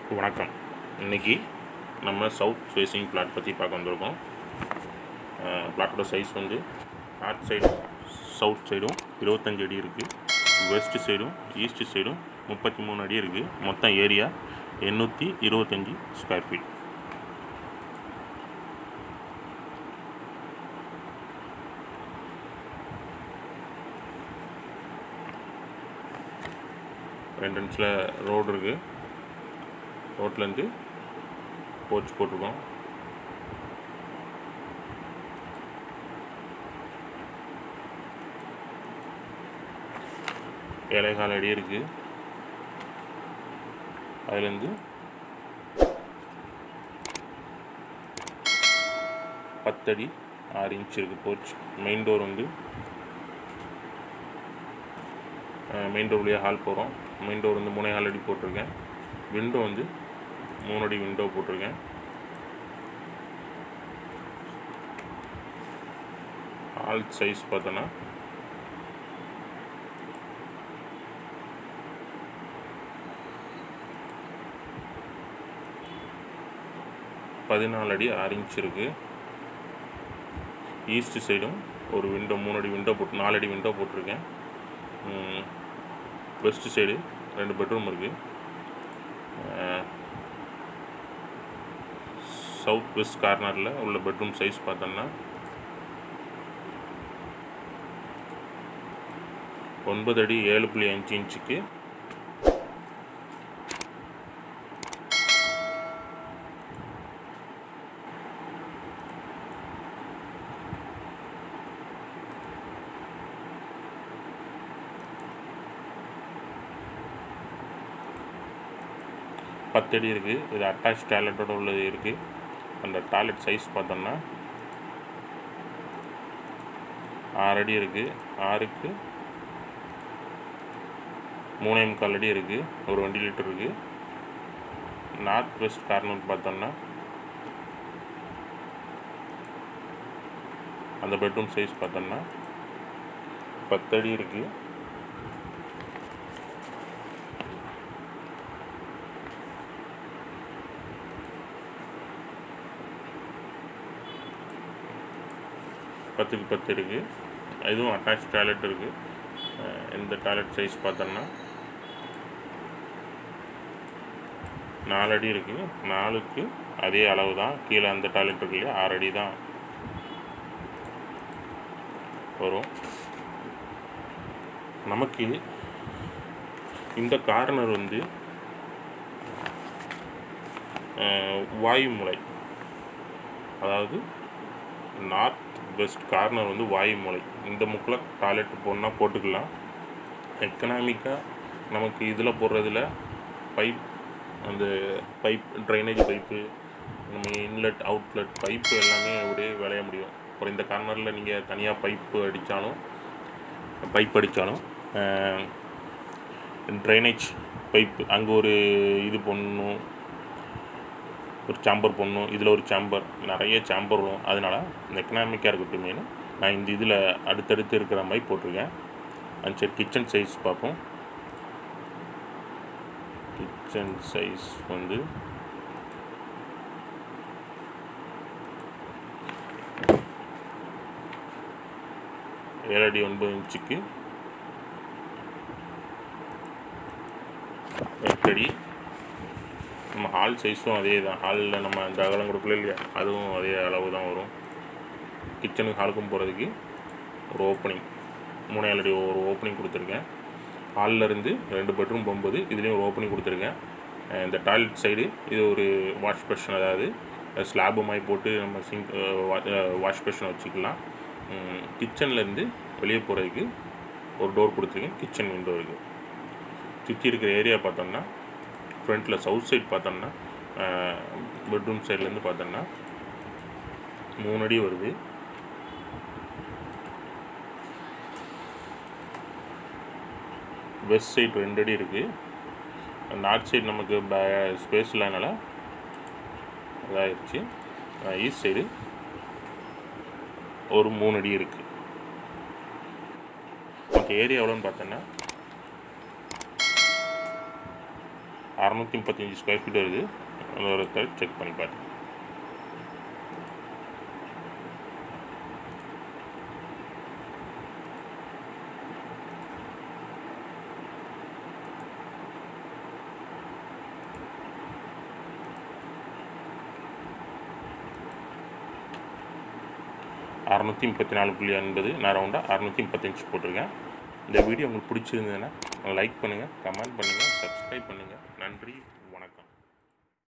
வணக்கம் இன்னைக்கு நம்ம சவுத் ஃபேஸிங் பிளாட் பற்றி பார்க்க வந்திருக்கோம் பிளாட்டோட சைஸ் வந்து நார்த் சைடும் சவுத் சைடும் இருபத்தஞ்சு அடி இருக்குது வெஸ்ட் சைடும் ஈஸ்ட் சைடும் முப்பத்தி மூணு அடி இருக்குது மொத்தம் ஏரியா எண்ணூற்றி இருபத்தஞ்சி ஸ்கொயர் ஃபீட் என்ட்ரன்ஸில் ரோடு இருக்குது ரோட்லேருந்து போர்ச் போட்டிருக்கோம் ஏழைகால் அடி இருக்குது அதுலேருந்து பத்தடி ஆறு இன்ச் இருக்குது போர்ச் மெயின் டோர் வந்து மெயின் டோர் வழியாக ஹால் போகிறோம் மெயின் டோர் வந்து மூணே ஹால் அடி போட்டிருக்கேன் விண்டோ வந்து மூணு அடி விண்டோ போட்டிருக்கேன் ஹால் சைஸ் பார்த்தோன்னா பதினாலு அடி ஆறு இன்ச் இருக்குது ஈஸ்ட் சைடும் ஒரு விண்டோ மூணு அடி விண்டோ போட்டு நாலு அடி விண்டோ போட்டிருக்கேன் வெஸ்ட் சைடு ரெண்டு பெட்ரூம் இருக்குது சவுத் வெஸ்ட் கார்னரில் உள்ள பெட்ரூம் சைஸ் பார்த்தோம்னா ஒன்பது அடி ஏழு புள்ளி அஞ்சு இன்ச்சுக்கு பத்தடி இருக்குது இது அட்டாச் டாய்லெட்டோட உள்ளது இருக்குது அந்த டாய்லெட் சைஸ் பார்த்தோம்னா ஆறு அடி இருக்குது ஆறுக்கு மூணே முக்கால் அடி இருக்குது ஒரு வண்டி லிட்டர் இருக்குது நார்த் வெஸ்ட் கார்னர் பார்த்தோம்னா அந்த பெட்ரூம் சைஸ் பார்த்தோம்னா பத்தடி இருக்குது பத்துக்கு பத்து இருக்குது இதுவும் அட்டாச் டாய்லெட் இருக்குது இந்த டாய்லெட் சைஸ் பார்த்தோம்னா நாலு அடி இருக்குது நாலுக்கு அதே அளவு தான் கீழே அந்த டாய்லெட் இருக்கு இல்லையா ஆறு அடி தான் வரும் நமக்கு இந்த கார்னர் வந்து வாயு மூலை அதாவது நார்த் வெஸ்ட் கார்னர் வந்து வாயு மூலை இந்த முக்கில் டாய்லெட் போடணுன்னா போட்டுக்கலாம் எக்கனாமிக்காக நமக்கு இதில் போடுறதுல பைப் அந்த பைப் ட்ரைனேஜ் பைப்பு நம்ம இன்லெட் அவுட்லெட் பைப்பு எல்லாமே ஒரே விளைய முடியும் அப்புறம் இந்த கார்னரில் நீங்கள் தனியாக பைப்பு அடித்தாலும் பைப் அடித்தாலும் ட்ரைனேஜ் பைப் அங்கே ஒரு இது பண்ணணும் ஒரு சாம்பர் போடணும் இதில் ஒரு சாம்பர் நிறைய சாம்பர் வரும் அதனால் இந்த எக்கனாமிக்காக இருக்கட்டும் நான் இந்த இதில் அடுத்தடுத்து இருக்கிற மாதிரி போட்டிருக்கேன் அண்ட் சரி கிச்சன் சைஸ் பார்ப்போம் கிச்சன் சைஸ் வந்து ஏழு அடி ஒன்பது இன்ச்சுக்கு எட்டடி நம்ம ஹால் சைஸும் அதே தான் ஹாலில் நம்ம இந்த அகலம் கொடுக்கல இல்லையா அதுவும் அதே அளவு தான் வரும் கிச்சனுக்கு ஹாலுக்கும் போகிறதுக்கு ஒரு ஓப்பனிங் மூணே அடி ஒரு ஓப்பனிங் கொடுத்துருக்கேன் ஹாலில் இருந்து ரெண்டு பெட்ரூம் போகும்போது இதுலேயும் ஒரு ஓப்பனிங் கொடுத்துருக்கேன் இந்த டாய்லெட் சைடு இது ஒரு வாஷ் பேஷன் அதாவது ஸ்லாபு மாதிரி போட்டு நம்ம சிங்க் வாஷ் பேஷன் வச்சுக்கலாம் கிச்சன்லேருந்து வெளியே போகிறதுக்கு ஒரு டோர் கொடுத்துருக்கேன் கிச்சன் விண்டோ இருக்குது சுற்றி இருக்கிற ஏரியா பார்த்தோம்னா ஃப்ரண்ட்டில் சவுத் சைட் பார்த்தோம்னா பெட்ரூம் சைட்லேருந்து பார்த்தோம்னா மூணு அடி வருது வெஸ்ட் சைட் ரெண்டு அடி இருக்குது நார்த் சைடு நமக்கு ஸ்பேஸ் இல்லைனால இதாகிடுச்சு ஈஸ்ட் சைடு ஒரு மூணு அடி இருக்குது ஓகே ஏரியா எவ்வளோன்னு பார்த்தோன்னா அறநூற்றி முப்பத்தஞ்சு ஸ்கொயர் ஃபீட் வருது ஒரு செக் பண்ணி பாருங்க அறநூற்றி முப்பத்தி நாலு புள்ளி எண்பது நான் ரவுண்டாக அறநூற்றி முப்பத்தஞ்சு போட்டிருக்கேன் இந்த வீடியோ உங்களுக்கு பிடிச்சிருந்ததுன்னா லைக் பண்ணுங்கள் கமெண்ட் பண்ணுங்கள் சப்ஸ்கிரைப் பண்ணுங்கள் நன்றி